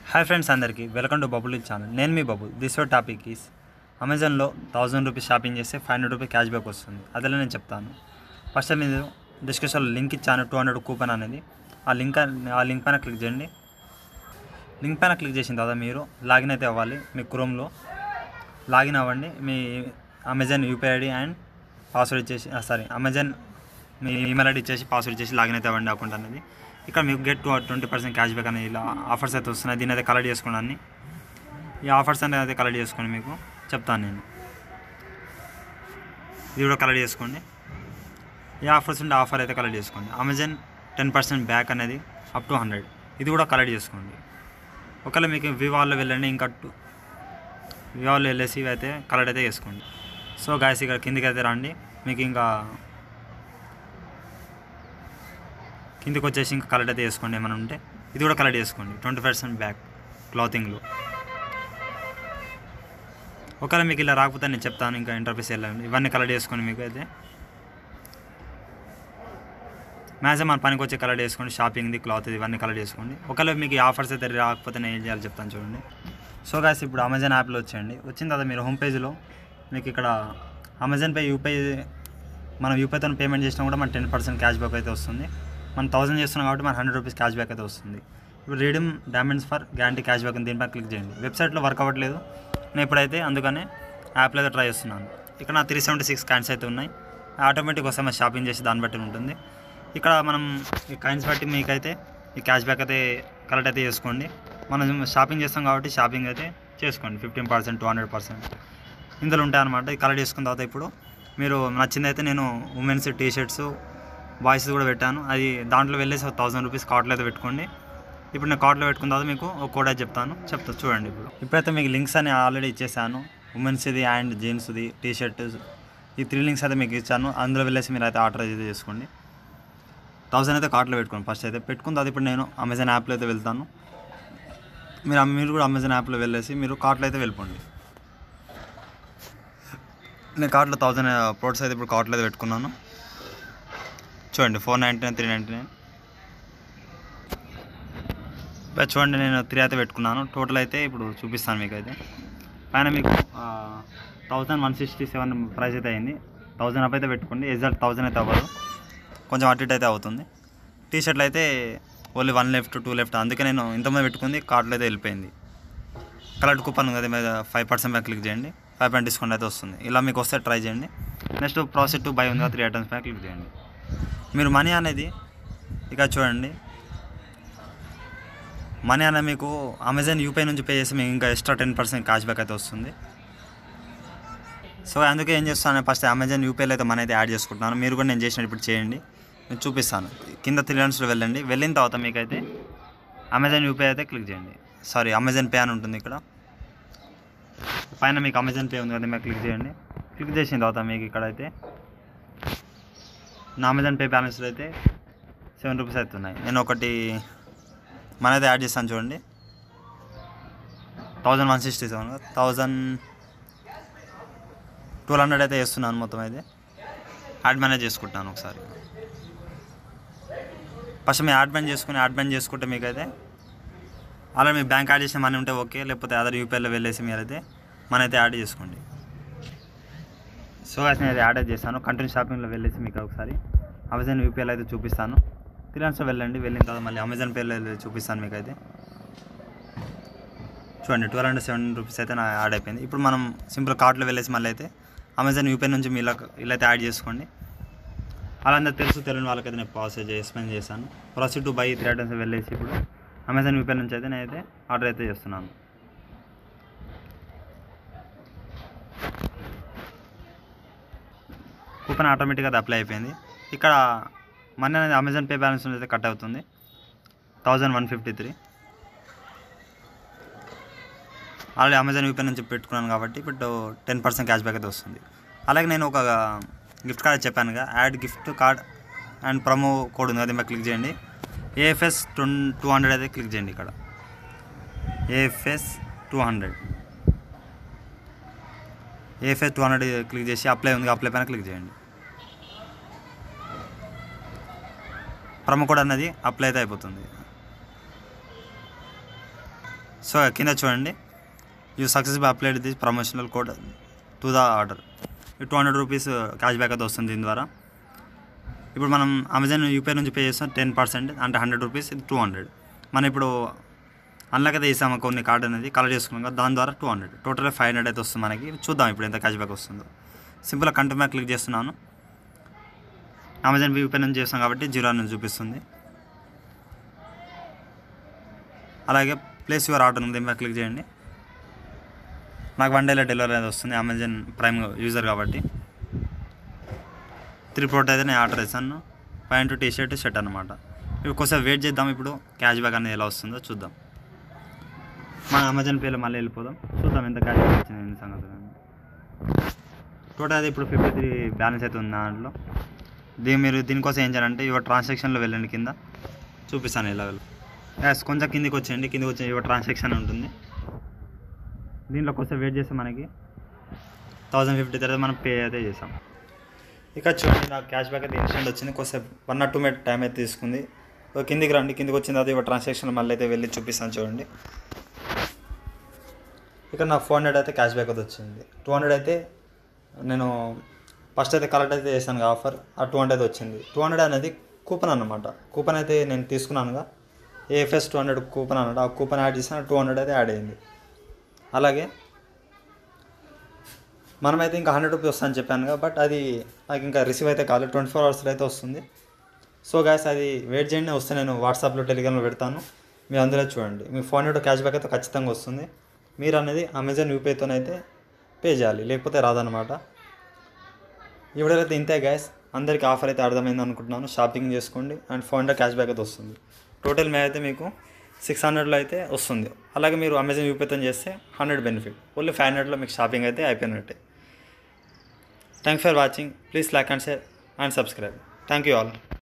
Hi friends అందరికీ welcome to bubble channel నేను మీ బబుల్ దిస్ వర్ టాపిక్ ఈస్ అమెజాన్లో థౌజండ్ రూపీస్ షాపింగ్ చేస్తే five hundred rupees cash back వస్తుంది అదే నేను చెప్తాను ఫస్ట్ మీరు డిస్క్రిప్షన్లో లింక్ ఇచ్చాను టూ హండ్రెడ్ కూపన్ అనేది ఆ లింక్ ఆ లింక్ పైన క్లిక్ చేయండి లింక్ పైన క్లిక్ చేసిన తర్వాత మీరు లాగిన్ అయితే అవ్వాలి మీ క్రోమ్లో లాగిన్ అవ్వండి మీ Amazon UPI ID and password ఇచ్చేసి సారీ అమెజాన్ మీ ఈమెయిల్ ఐడి ఇచ్చేసి పాస్వర్డ్ ఇచ్చేసి లాగిన్ అయితే అవ్వండి అకౌంట్ అనేది ఇక్కడ మీకు get to twenty percent cash back అనేది ఇలా ఆఫర్స్ అయితే వస్తున్నాయి దీన్ని అయితే కలెక్ట్ చేసుకోండి అన్ని ఈ ఆఫర్స్ అనేది అయితే కలెక్ట్ చేసుకోండి మీకు చెప్తాను నేను ఇది కూడా కలెక్ట్ చేసుకోండి ఈ ఆఫర్స్ ఉంటే ఆఫర్ అయితే కలెక్ట్ చేసుకోండి అమెజాన్ టెన్ పర్సెంట్ బ్యాక్ అనేది అప్ టు హండ్రెడ్ ఇది కూడా కలెక్ట్ చేసుకోండి ఒకవేళ మీకు వివాల్లో వెళ్ళండి ఇంకా టూ వివాల్లో వెళ్ళేసి ఇవి అయితే కలెక్ట్ అయితే చేసుకోండి సో గాయస్ ఇక్కడ కిందికి అయితే రండి మీకు ఇంకా కిందికి వచ్చేసి ఇంకా కలెక్ట్ అయితే చేసుకోండి ఏమైనా ఉంటే ఇది కూడా కలెక్ట్ చేసుకోండి ట్వంటీ పర్సెంట్ బ్యాక్ క్లాతింగ్లో ఒకవేళ మీకు ఇలా రాకపోతే నేను చెప్తాను ఇంకా ఇంటర్ఫేస్ వెళ్ళండి ఇవన్నీ కలెక్ట్ చేసుకోండి మీకు అయితే మ్యాక్సిమం మన పనికి వచ్చే కలెక్ట్ చేసుకోండి షాపింగ్ది క్లాత్ ఇవన్నీ కలెక్ట్ చేసుకోండి ఒకవేళ మీకు ఈ ఆఫర్స్ అయితే రాకపోతే నేను ఏం చేయాలో చెప్తాను చూడండి సో గాయస్ ఇప్పుడు అమెజాన్ యాప్లో వచ్చేయండి వచ్చిన తర్వాత మీరు హోమ్ పేజ్లో మీకు ఇక్కడ అమెజాన్ పే యూపీఐ మనం యూపీఐతో పేమెంట్ చేసినా కూడా మన టెన్ పర్సెంట్ క్యాష్ బ్యాక్ అయితే వస్తుంది మనం థౌసండ్ చేస్తున్నాం కాబట్టి మన హండ్రెడ్ రూపీస్ క్యాష్ బ్యాక్ అయితే వస్తుంది ఇప్పుడు రీడమ్ డామెంట్స్ ఫర్ గ్యారంటీ క్యాష్ బ్యాక్ దీనిపై క్లిక్ చేయండి వెబ్సైట్లో వర్క్ అవ్వట్లేదు నేను ఇప్పుడైతే అందుకనే యాప్లో అయితే ట్రై చేస్తున్నాను ఇక్కడ నా త్రీ సెవెంటీ సిక్స్ కాయిన్స్ అయితే ఉన్నాయి ఆటోమేటిక్ వస్తే షాపింగ్ చేసి దాన్ని బట్టి ఉంటుంది ఇక్కడ మనం ఈ కాయిన్స్ బట్టి మీకైతే ఈ క్యాష్ బ్యాక్ అయితే కలెక్ట్ అయితే చేసుకోండి మనం షాపింగ్ చేస్తాం కాబట్టి షాపింగ్ అయితే చేసుకోండి fifteen percent two hundred percent ఇందులో ఉంటాయి అనమాట ఇది కలెక్ట్ చేసుకున్న తర్వాత ఇప్పుడు మీరు నచ్చిందైతే నేను ఉమెన్స్ టీ షర్ట్స్ బాయ్స్ కూడా పెట్టాను అది దాంట్లో వెళ్ళేసి ఒక థౌసండ్ రూపీస్ కార్ట్లో అయితే పెట్టుకోండి ఇప్పుడు నేను కార్ట్లో పెట్టుకున్న తర్వాత మీకు ఒక కోడ్ అయితే చెప్తాను చెప్తా చూడండి ఇప్పుడు ఇప్పుడైతే మీకు లింక్స్ అని ఆల్రెడీ ఇచ్చేసాను ఉమెన్స్ది అండ్ జెంట్స్ది టీ షర్ట్ ఈ త్రీ లింక్స్ అయితే మీకు ఇచ్చాను అందులో వెళ్ళేసి మీరు అయితే ఆర్డర్ అయితే చేసుకోండి థౌసండ్ అయితే కార్ట్లో పెట్టుకోండి ఫస్ట్ అయితే పెట్టుకున్న తర్వాత ఇప్పుడు నేను అమెజాన్ యాప్లో అయితే వెళ్తాను మీరు మీరు కూడా అమెజాన్ యాప్లో వెళ్ళేసి మీరు కార్ట్లో అయితే వెళ్ళిపోండి నేను కార్ట్లో థౌసండ్ ప్రోడక్ట్స్ అయితే ఇప్పుడు కార్ట్లో అయితే పెట్టుకున్నాను చూడండి four ninety nine three ninety nine చూడండి నేను త్రీ అయితే పెట్టుకున్నాను టోటల్ అయితే ఇప్పుడు చూపిస్తాను మీకు అయితే పైన మీకు thousand one sixty seven price అయితే అయింది థౌజండ్ అప్ అయితే పెట్టుకోండి ఎగ్జాక్ట్ థౌజండ్ అయితే అవ్వదు కొంచెం అటు ఇటు అయితే అవుతుంది టీ షర్ట్లు అయితే only one left two left అందుకే నేను ఇంతమంది పెట్టుకుంది కార్ట్లో అయితే వెళ్ళిపోయింది కలర్ కూపన్ ఉంది కదా మీద ఫైవ్ పర్సెంట్ బ్యాక్ క్లిక్ చేయండి ఫైవ్ పాయింట్ డిస్కౌంట్ అయితే వస్తుంది ఇలా మీకు వస్తే ట్రై చేయండి నెక్స్ట్ ప్రాసెస్ టు బై ఉంది కదా త్రీ ఐటమ్స్ బ్యాక్ క్లిక్ చేయండి మీరు మనీ అనేది ఇక చూడండి మనీ అనేది మీకు అమెజాన్ యూపీఐ నుంచి పే చేస్తే మీకు ఇంకా extra ten percent cash back అయితే వస్తుంది సో అందుకే ఏం చేస్తాను ఫస్ట్ అమెజాన్ యూపీఐలో అయితే మనీ అయితే యాడ్ చేసుకుంటున్నాను మీరు కూడా నేను చేసినట్టు ఇప్పుడు చేయండి నేను చూపిస్తాను కింద త్రీ లైన్స్లో వెళ్ళండి వెళ్ళిన తర్వాత మీకైతే అమెజాన్ యూపీఐ అయితే క్లిక్ చేయండి సారీ అమెజాన్ పే అని ఉంటుంది ఇక్కడ పైన మీకు అమెజాన్ పే ఉంది కదా మీరు క్లిక్ చేయండి క్లిక్ చేసిన తర్వాత మీకు ఇక్కడైతే నా అమెజాన్ పే బ్యాలెన్స్లో అయితే సెవెన్ రూపీస్ అవుతున్నాయి నేను ఒకటి మన అయితే యాడ్ చేస్తాను చూడండి thousand one sixty seven thousand twelve hundred అయితే వేస్తున్నాను మొత్తం అయితే యాడ్ మేనేజ్ చేసుకుంటాను ఒకసారి ఫస్ట్ మీరు యాడ్ బ్యాన్ చేసుకుని యాడ్ బ్యాన్ చేసుకుంటే మీకైతే అలా మీ బ్యాంక్ యాడ్ చేసిన మనీ ఉంటే ఓకే లేకపోతే అదర్ యూపీఐలో వెళ్ళేసి మీరైతే మన అయితే యాడ్ చేసుకోండి సో అయితే నేను అయితే యాడ్ చేస్తాను కంటిన్యూ షాపింగ్లో వెళ్ళేసి మీకు ఒకసారి అమెజాన్ యూపీఐలో అయితే చూపిస్తాను త్రీలెన్స్లో వెళ్ళండి వెళ్ళిన తర్వాత మళ్ళీ అమెజాన్ పేలో చూపిస్తాను మీకు అయితే చూడండి ట్వెల్వ్ హండ్రెడ్ సెవెన్ రూపీస్ అయితే నా యాడ్ అయిపోయింది ఇప్పుడు మనం సింపుల్ కార్ట్లో వెళ్ళేసి మళ్ళీ అయితే అమెజాన్ యూపీఐ నుంచి మీ ఇలా ఇలా అయితే యాడ్ చేసుకోండి అలా అందరూ తెలుసు తెలియని వాళ్ళకైతే నేను ప్రాసెస్ ఎక్స్ప్లెయిన్ చేశాను process to buy three items వెళ్ళేసి ఇప్పుడు అమెజాన్ యూపీఐ నుంచి అయితే నేనైతే ఆర్డర్ అయితే చేస్తున్నాను కూపన్ ఆటోమేటిక్గా అది అప్లై అయిపోయింది ఇక్కడ మనీ అనేది అమెజాన్ పే బ్యాలెన్స్ నుంచి అయితే కట్ అవుతుంది thousand one fifty three already Amazon UPI నుంచి పెట్టుకున్నాను కాబట్టి ఇప్పుడు టెన్ పర్సెంట్ క్యాష్ బ్యాక్ అయితే వస్తుంది అలాగే నేను ఒక గిఫ్ట్ కార్డ్ చెప్పానుగా add gift card and promo code ఉంది అది మీరు క్లిక్ చేయండి ఏఎఫ్ఎస్ టూ టూ హండ్రెడ్ అయితే క్లిక్ చేయండి ఇక్కడ AFS two hundred AFS two hundred click చేసి అప్లై ఉంది అప్లై పైన క్లిక్ చేయండి ప్రమో కోడ్ అన్నది అప్లై అయితే అయిపోతుంది సో కింద చూడండి you successful applied this promotional code to the order two hundred rupees cash back అయితే వస్తుంది దీని ద్వారా ఇప్పుడు మనం అమెజాన్ యూపీఐ నుంచి పే చేస్తాం టెన్ పర్సెంట్ అంటే హండ్రెడ్ రూపీస్ ఇది టూ హండ్రెడ్ మనం ఇప్పుడు అన్లాక్ అయితే వేసాము కొన్ని కార్డ్ అనేది కలర్ చేసుకున్నాం కదా దాని ద్వారా two hundred total five hundred అయితే వస్తుంది మనకి చూద్దాం ఇప్పుడు ఎంత క్యాష్ బ్యాక్ వస్తుందో సింపుల్గా కంటిన్యూ మీద క్లిక్ చేస్తున్నాను అమెజాన్ యూపీఐ నుంచి చేస్తాం కాబట్టి జీరో నుంచి చూపిస్తుంది అలాగే ప్లేస్ యువర్ ఆర్డర్ ఉంది మీద క్లిక్ చేయండి నాకు వన్ డేలో డెలివరీ అనేది వస్తుంది అమెజాన్ ప్రైమ్ యూజర్ కాబట్టి త్రీ ప్రోడక్ట్ అయితే నేను ఆర్డర్ చేశాను ప్యాంటు టీ షర్ట్ షర్ట్ అనమాట ఇప్పుడు కొంచెం వెయిట్ చేద్దాం ఇప్పుడు క్యాష్ బ్యాక్ అనేది ఎలా వస్తుందో చూద్దాం మన అమెజాన్ పేలో మళ్ళీ వెళ్ళిపోదాం చూద్దాం ఎంత క్యాష్ బ్యాక్ వచ్చింది ఎన్ని సంగతులు అని. టోటల్ అయితే ఇప్పుడు ఫిఫ్టీ త్రీ బ్యాలెన్స్ అయితే ఉంది దాంట్లో దీని మీరు దీనికోసం ఏం చేయాలంటే ఇవ ట్రాన్సాక్షన్లో వెళ్ళండి కింద చూపిస్తాను ఇలా వెళ్ళి యాస్ కొంచెం కిందికి వచ్చేయండి కిందికి వచ్చి ఇవ ట్రాన్సాక్షన్ ఉంటుంది దీంట్లో కొంచెం వెయిట్ చేస్తే మనకి థౌజండ్ ఫిఫ్టీ తర్వాత మనం పే అయితే చేసాం ఇక చూడండి నాకు క్యాష్ బ్యాక్ అయితే ఇన్స్టెంట్ వచ్చింది కొంచెం one or two minute time అయితే తీసుకుంది ఓ కిందికి రండి కిందికి వచ్చిన తర్వాత ఇవ ట్రాన్సాక్షన్ మళ్ళీ అయితే వెళ్ళి చూపిస్తాను చూడండి ఇక్కడ నాకు ఫోర్ హండ్రెడ్ అయితే క్యాష్ బ్యాక్ అయితే వచ్చింది టూ హండ్రెడ్ అయితే నేను ఫస్ట్ అయితే కలెక్ట్ అయితే చేశాను ఆఫర్ ఆ టూ హండ్రెడ్ వచ్చింది టూ హండ్రెడ్ అనేది కూపన్ అనమాట కూపన్ అయితే నేను తీసుకున్నానుగా ఏఎఫ్ఎస్ టూ హండ్రెడ్ కూపన్ అన్నమాట ఆ కూపన్ యాడ్ చేసిన టూ హండ్రెడ్ అయితే యాడ్ అయింది అలాగే మనమైతే ఇంకా హండ్రెడ్ రూపీస్ వస్తుందని చెప్పాను బట్ అది నాకు ఇంకా రిసీవ్ అయితే కాలేదు ట్వంటీ ఫోర్ అవర్స్లో అయితే వస్తుంది సో గాయస్ అది వెయిట్ చేయండి వస్తే నేను వాట్సాప్లో టెలిగ్రామ్లో పెడతాను మీరు అందులో చూడండి మీ ఫోన్ హండ్రెడ్ క్యాష్ బ్యాక్ అయితే ఖచ్చితంగా వస్తుంది మీరు అనేది అమెజాన్ యూపీఐతోనైతే పే చేయాలి లేకపోతే రాదనమాట ఈ వీడియోలో అయితే ఇంతే గ్యాస్ అందరికీ ఆఫర్ అయితే అర్థమైంది అనుకుంటున్నాను షాపింగ్ చేసుకోండి and four hundred cash back అయితే వస్తుంది టోటల్ మే అయితే మీకు సిక్స్ హండ్రెడ్లో అయితే వస్తుంది అలాగే మీరు అమెజాన్ యూపీఐతో చేస్తే హండ్రెడ్ బెనిఫిట్ ఓన్లీ ఫైవ్ హండ్రెడ్లో మీకు షాపింగ్ అయితే అయిపోయినట్టే thanks for watching please like and share and subscribe thank you all